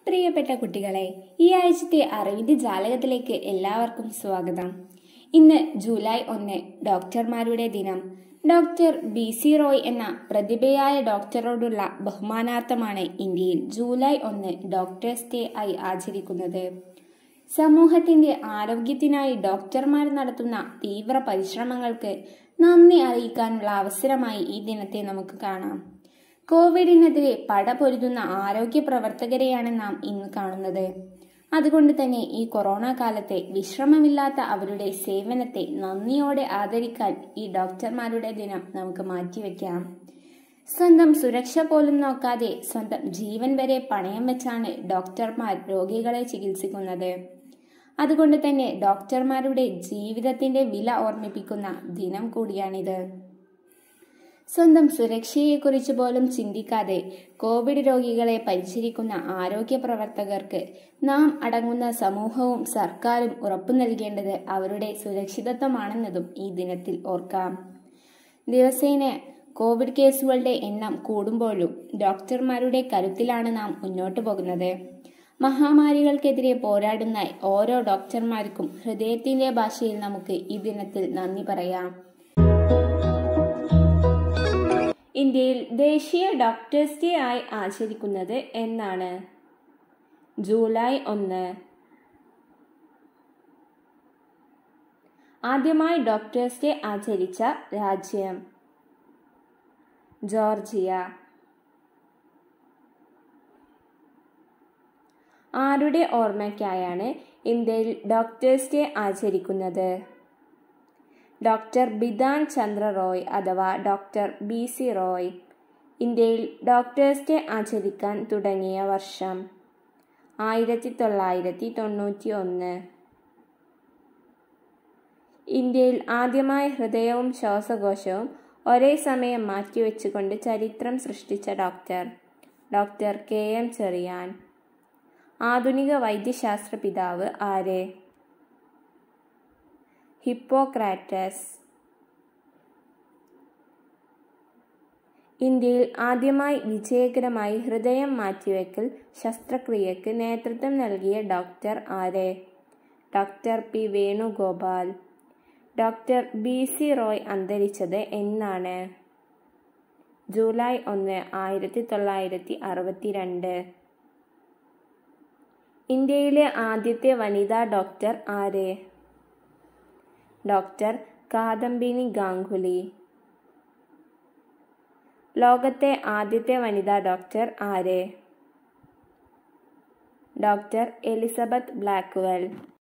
പ്രിയപ്പെട്ട കുട്ടികളെ ഈ ആഴ്ചത്തെ അറിവിന്റെ ജാലകത്തിലേക്ക് എല്ലാവർക്കും സ്വാഗതം ഇന്ന് ജൂലൈ ഒന്ന് ഡോക്ടർമാരുടെ ദിനം ഡോക്ടർ ബി സി റോയ് എന്ന പ്രതിഭയായ ഡോക്ടറോടുള്ള ബഹുമാനാർത്ഥമാണ് ഇന്ത്യയിൽ ജൂലൈ ഒന്ന് ഡോക്ടേഴ്സ് ഡേ ആയി ആചരിക്കുന്നത് സമൂഹത്തിന്റെ ആരോഗ്യത്തിനായി ഡോക്ടർമാർ നടത്തുന്ന തീവ്ര പരിശ്രമങ്ങൾക്ക് നന്ദി അറിയിക്കാനുള്ള അവസരമായി ഈ ദിനത്തെ നമുക്ക് കാണാം കോവിഡിനെതിരെ പടപൊരുതുന്ന ആരോഗ്യ പ്രവർത്തകരെയാണ് നാം ഇന്ന് കാണുന്നത് അതുകൊണ്ട് തന്നെ ഈ കൊറോണ കാലത്തെ വിശ്രമമില്ലാത്ത അവരുടെ സേവനത്തെ നന്ദിയോടെ ആദരിക്കാൻ ഈ ഡോക്ടർമാരുടെ ദിനം നമുക്ക് മാറ്റിവെക്കാം സ്വന്തം സുരക്ഷ പോലും നോക്കാതെ സ്വന്തം ജീവൻ വരെ പണയം വെച്ചാണ് ഡോക്ടർമാർ രോഗികളെ ചികിത്സിക്കുന്നത് അതുകൊണ്ട് തന്നെ ഡോക്ടർമാരുടെ ജീവിതത്തിന്റെ വില ഓർമ്മിപ്പിക്കുന്ന ദിനം കൂടിയാണിത് സ്വന്തം സുരക്ഷയെക്കുറിച്ച് പോലും ചിന്തിക്കാതെ കോവിഡ് രോഗികളെ പരിചരിക്കുന്ന ആരോഗ്യ പ്രവർത്തകർക്ക് നാം അടങ്ങുന്ന സമൂഹവും സർക്കാരും ഉറപ്പു നൽകേണ്ടത് അവരുടെ സുരക്ഷിതത്വമാണെന്നതും ഈ ദിനത്തിൽ ഓർക്കാം ദിവസേന കോവിഡ് കേസുകളുടെ എണ്ണം കൂടുമ്പോഴും ഡോക്ടർമാരുടെ കരുത്തിലാണ് നാം മുന്നോട്ടു പോകുന്നത് മഹാമാരികൾക്കെതിരെ പോരാടുന്ന ഓരോ ഡോക്ടർമാർക്കും ഹൃദയത്തിന്റെ ഭാഷയിൽ നമുക്ക് ഈ ദിനത്തിൽ നന്ദി പറയാം ഇന്ത്യയിൽ ദേശീയ ഡോക്ടേഴ്സ് ഡേ ആയി ആചരിക്കുന്നത് എന്നാണ് ജൂലൈ ഒന്ന് ആദ്യമായി ഡോക്ടേഴ്സ് ഡേ ആചരിച്ച രാജ്യം ജോർജിയ ആരുടെ ഓർമ്മയ്ക്കായാണ് ഇന്ത്യയിൽ ഡോക്ടേഴ്സ് ഡേ ആചരിക്കുന്നത് ഡോക്ടർ ബിധാൻ ചന്ദ്ര റോയ് അഥവാ ഡോക്ടർ ബി സി റോയ് ഇന്ത്യയിൽ ഡോക്ടേഴ്സ് ഡേ ആചരിക്കാൻ തുടങ്ങിയ വർഷം ആയിരത്തി തൊള്ളായിരത്തി തൊണ്ണൂറ്റി ഒന്ന് ഇന്ത്യയിൽ ആദ്യമായി ഹൃദയവും ശ്വാസകോശവും ഒരേ സമയം മാറ്റിവെച്ചുകൊണ്ട് ചരിത്രം സൃഷ്ടിച്ച doctor doctor K M Cherian ആധുനിക വൈദ്യശാസ്ത്ര പിതാവ് ആര് ഹിപ്പോക്രാറ്റസ് ഇന്ത്യയിൽ ആദ്യമായി വിജയകരമായി ഹൃദയം മാറ്റിവെക്കൽ ശസ്ത്രക്രിയക്ക് നേതൃത്വം നൽകിയ ഡോക്ടർ ആര് doctor P Venugopal doctor B C Roy അന്തരിച്ചത് എന്നാണ് ജൂലൈ ഒന്ന് ആയിരത്തി തൊള്ളായിരത്തി അറുപത്തിരണ്ട് ഇന്ത്യയിലെ ആദ്യത്തെ വനിതാ ഡോക്ടർ ആര് ഡോക്ടർ കാദംബിനി ഗാംഗുലി ലോകത്തെ ആദ്യത്തെ വനിതാ ഡോക്ടർ ആര് ഡോക്ടർ എലിസബത്ത് ബ്ലാക്ക്വെൽ